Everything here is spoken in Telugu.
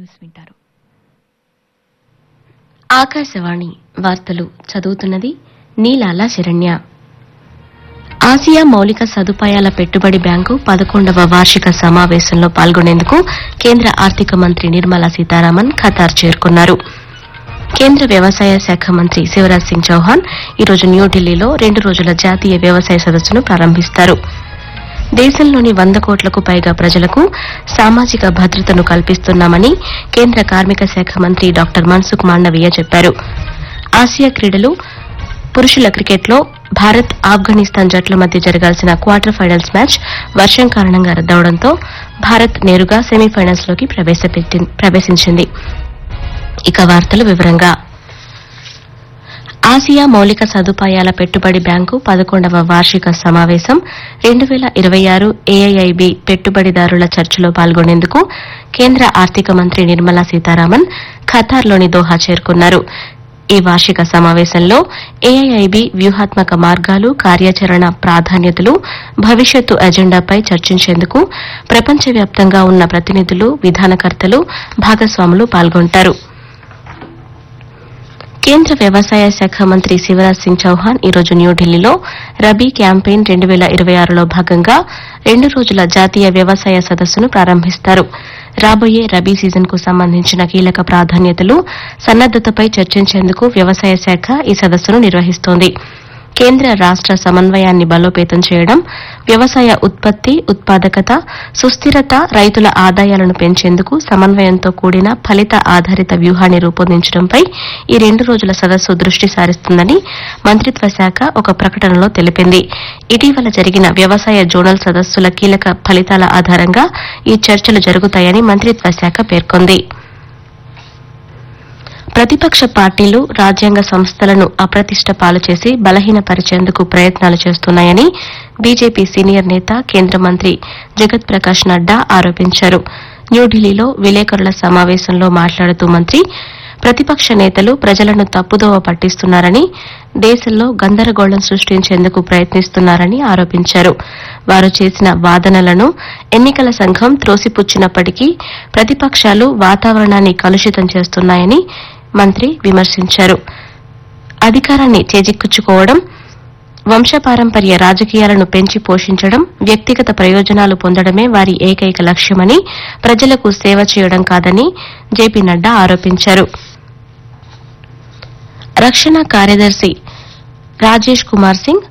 న్యూస్ వింటారు ఆకాశవాణి వార్తలు చదువుతున్నది నీలాల శరణ్య ఆసియా మౌలిక సదుపాయాల పెట్టుబడి బ్యాంకు పదకొండవ వార్షిక సమావేశంలో పాల్గొనేందుకు కేంద్ర ఆర్థిక మంత్రి నిర్మలా సీతారామన్ ఖతార్ చేరుకున్నారు కేంద్ర వ్యవసాయ శాఖ మంత్రి శివరాజ్ సింగ్ చౌహాన్ ఈరోజు న్యూఢిల్లీలో రెండు రోజుల జాతీయ వ్యవసాయ సదస్సును ప్రారంభిస్తారు దేశంలోని వంద కోట్లకు పైగా ప్రజలకు సామాజిక భద్రతను కల్పిస్తున్నామని కేంద్ర కార్మిక శాఖ మంత్రి డాక్టర్ మన్సుఖ్ మాండవీయ చెప్పారు ఆసియా క్రీడలు పురుషుల క్రికెట్లో భారత్ ఆఫ్ఘనిస్తాన్ జట్ల మధ్య జరగాల్సిన క్వార్టర్ ఫైనల్స్ మ్యాచ్ వర్షం కారణంగా రద్దవడంతో భారత్ నేరుగా సెమీఫైనల్స్ లోకి ప్రవేశపెట్టి- ప్రవేశించింది ఇక వార్తల వివరంగా ఆసియా మౌలిక సదుపాయాల పెట్టుబడి బ్యాంకు పదకొండవ వార్షిక సమావేశం రెండు వేల ఇరవై ఆరు ఏఐఐబి పెట్టుబడిదారుల చర్చలో పాల్గొనేందుకు కేంద్ర ఆర్థిక మంత్రి నిర్మలా సీతారామన్ ఖతార్లోని దోహా చేరుకున్నారు ఈ వార్షిక సమావేశంలో ఏఐఐబి వ్యూహాత్మక మార్గాలు కార్యాచరణ ప్రాధాన్యతలు భవిష్యత్తు ఎజెండాపై చర్చించేందుకు ప్రపంచవ్యాప్తంగా ఉన్న ప్రతినిధులు విధానకర్తలు భాగస్వాములు పాల్గొంటారు కేంద్ర వ్యవసాయ శాఖ మంత్రి శివరాజ్ సింగ్ చౌహాన్ ఈరోజు న్యూఢిల్లీలో రబీ క్యాంపెయిన్ రెండు వేల ఇరవై ఆరులో భాగంగా రెండు రోజుల జాతీయ వ్యవసాయ సదస్సును ప్రారంభిస్తారు రాబోయే రబీ సీజన్ కు సంబంధించిన కీలక ప్రాధాన్యతలు సన్నద్దతపై చర్చించేందుకు వ్యవసాయ శాఖ ఈ సదస్సును నిర్వహిస్తోంది కేంద్ర రాష్ట సమన్వయాన్ని బలోపేతం చేయడం వ్యవసాయ ఉత్పత్తి ఉత్పాదకత సుస్థిరత రైతుల ఆదాయాలను పెంచేందుకు సమన్వయంతో కూడిన ఫలిత ఆధారిత వ్యూహాన్ని రూపొందించడంపై ఈ రెండు రోజుల సదస్సు దృష్టి సారిస్తుందని మంత్రిత్వ శాఖ ఒక ప్రకటనలో తెలిపింది ఇటీవల జరిగిన వ్యవసాయ జోనల్ సదస్సుల కీలక ఫలితాల ఆధారంగా ఈ చర్చలు జరుగుతాయని మంత్రిత్వ శాఖ పేర్కొంది ప్రతిపక్ష పార్టీలు రాజ్యాంగ సంస్థలను అప్రతిష్ట పాలు చేసి బలహీనపరిచేందుకు ప్రయత్నాలు చేస్తున్నాయని బీజేపీ సీనియర్ నేత కేంద్ర మంత్రి జగత్ ప్రకాష్ నడ్డా ఆరోపించారు న్యూఢిల్లీలో విలేకరుల సమావేశంలో మాట్లాడుతూ మంత్రి ప్రతిపక్ష నేతలు ప్రజలను తప్పుదోవ పట్టిస్తున్నారని దేశంలో గందరగోళం సృష్టించేందుకు ప్రయత్నిస్తున్నారని ఆరోపించారు వారు చేసిన వాదనలను ఎన్నికల సంఘం త్రోసిపుచ్చినప్పటికీ ప్రతిపక్షాలు వాతావరణాన్ని కలుషితం చేస్తున్నాయని మంత్రి విమర్శించారు అధికారాన్ని చేజిక్కుంచుకోవడం వంశపారంపర్య రాజకీయాలను పెంచి పోషించడం వ్యక్తిగత ప్రయోజనాలు పొందడమే వారి ఏకైక లక్ష్యమని ప్రజలకు సేవ చేయడం కాదని జేపీ నడ్డా ఆరోపించారు రక్షణ కార్యదర్శి రాజేష్ కుమార్ సింగ్